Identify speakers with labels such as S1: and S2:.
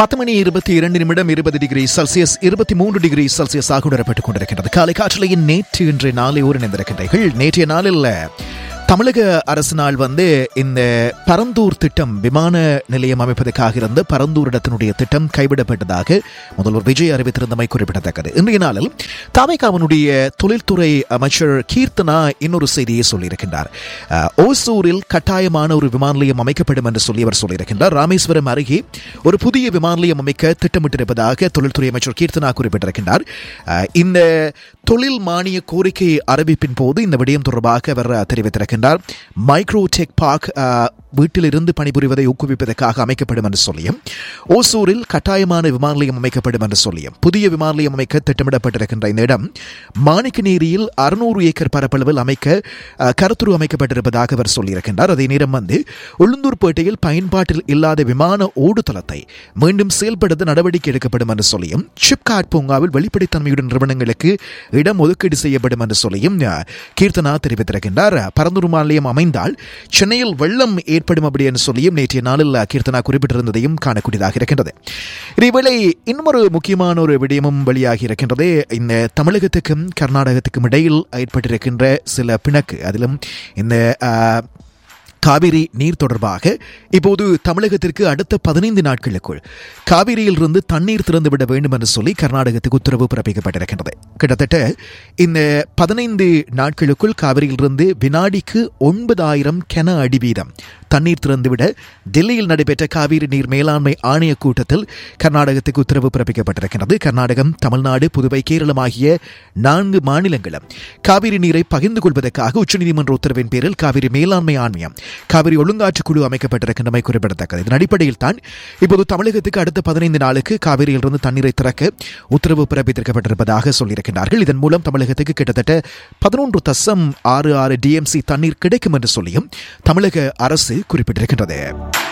S1: பத்து மணி இருபத்தி இரண்டு நிமிடம் இருபது டிகிரி செல்சியஸ் இருபத்தி மூன்று டிகிரி செல்சியஸ் ஆக உணரப்பட்டுக் கொண்டிருக்கின்றது காலை காற்றலையின் நேற்று இன்று நாளை ஊர் இணைந்திருக்கின்றீர்கள் நேற்றைய நாளில் தமிழக அரசு நாள் வந்து இந்த பரந்தூர் திட்டம் விமான நிலையம் அமைப்பதற்காக இருந்த பரந்தூர் இடத்தினுடைய திட்டம் கைவிடப்பட்டதாக முதல்வர் விஜய் அறிவித்திருந்தமை குறிப்பிடத்தக்கது இன்றைய நாளில் தாமைக்காவனுடைய தொழில்துறை அமைச்சர் கீர்த்தனா இன்னொரு செய்தியை சொல்லியிருக்கின்றார் அஹ், ஓசூரில் கட்டாயமான ஒரு விமான நிலையம் அமைக்கப்படும் என்று சொல்லி அவர் சொல்லியிருக்கின்றார் ராமேஸ்வரம் அருகே ஒரு புதிய விமான நிலையம் அமைக்க திட்டமிட்டிருப்பதாக தொழில்துறை அமைச்சர் கீர்த்தனா குறிப்பிட்டிருக்கின்றார் அஹ், இந்த தொழில் மானிய கோரிக்கை அறிவிப்பின் போது இந்த விடயம் தொடர்பாக அவர் தெரிவித்திருக்கின்றார் மைக்ரோ டெக் பார்க் அஹ், வீட்டிலிருந்து பணிபுரிவதை ஊக்குவிப்பதற்காக அமைக்கப்படும் என்று சொல்லியும் ஓசூரில் கட்டாயமான விமான நிலையம் அமைக்கப்படும் என்று சொல்லியும் புதிய விமான நிலையம் அமைக்க திட்டமிடப்பட்டிருக்கின்ற இந்த இடம் மாணிக்கநேரியில் அறுநூறு ஏக்கர் பரப்பளவில் அமைக்க அஹ், கருத்துரு அமைக்கப்பட்டிருப்பதாக அவர் சொல்லியிருக்கின்றார் அதே நேரம் வந்து உளுந்தூர்பேட்டையில் பயன்பாட்டில் இல்லாத விமான ஓடுதளத்தை மீண்டும் செயல்படுத்த நடவடிக்கை எடுக்கப்படும் என்று சொல்லியும் சிப்காட் பூங்காவில் வெளிப்படைத்தன்மையுடன் நிறுவனங்களுக்கு இடம் ஒதுக்கீடு செய்யப்படும் என்று சொல்லியும் அஹ், கீர்த்தனா தெரிவித்திருக்கின்றார் பரந்தூர் விமான நிலையம் அமைந்தால் சென்னையில் வெள்ளம் ஏற்படும் அப்படி என்று சொல்லியும் நேற்றைய நாளில் கீர்த்தனா குறிப்பிட்டிருந்ததையும் காணக்கூடியதாக இருக்கின்றது இதேவேளை இன்னொரு முக்கியமான ஒரு விடயமும் வெளியாகி இருக்கின்றது இந்த தமிழகத்துக்கும் கர்நாடகத்துக்கும் இடையில் ஏற்பட்டிருக்கின்ற சில பிணக்கு அதிலும் இந்த ஆஹ், காவிரி நீர் தொடர்பாக இப்போது தமிழகத்திற்கு அடுத்த பதினைந்து நாட்களுக்குள் காவிரியிலிருந்து தண்ணீர் திறந்துவிட வேண்டும் என்று சொல்லி கர்நாடகத்துக்கு உத்தரவு பிறப்பிக்கப்பட்டிருக்கின்றது கிட்டத்தட்ட இந்த பதினைந்து நாட்களுக்குள் காவிரியிலிருந்து வினாடிக்கு ஒன்பதாயிரம் கன அடி வீதம் தண்ணீர் திறந்துவிட டெல்லியில் நடைபெற்ற காவிரி நீர் மேலாண்மை ஆணைய கூட்டத்தில் கர்நாடகத்துக்கு உத்தரவு பிறப்பிக்கப்பட்டிருக்கிறது கர்நாடகம் தமிழ்நாடு புதுவை கேரளம் ஆகிய நான்கு மாநிலங்களும் காவிரி நீரை பகிர்ந்து கொள்வதற்காக உச்சநீதிமன்ற உத்தரவின் பேரில் காவிரி மேலாண்மை ஆணையம் காவிரி ஒழுங்காற்று குழு அமைக்கப்பட்டிருக்கின்றமை குறிப்பிடத்தக்கது இதன் அடிப்படையில் தான் இப்போது தமிழகத்துக்கு அடுத்த பதினைந்து நாளுக்கு காவிரியிலிருந்து தண்ணீரை திறக்க உத்தரவு பிறப்பித்திருக்கப்பட்டிருப்பதாக சொல்லியிருக்கிறார்கள் இதன் மூலம் தமிழகத்துக்கு கிட்டத்தட்ட பதினொன்று தசம் ஆறு ஆறு டிஎம்சி தண்ணீர் கிடைக்கும் என்று சொல்லியும் தமிழக அரசு குறிப்பிட்டிருக்கின்றது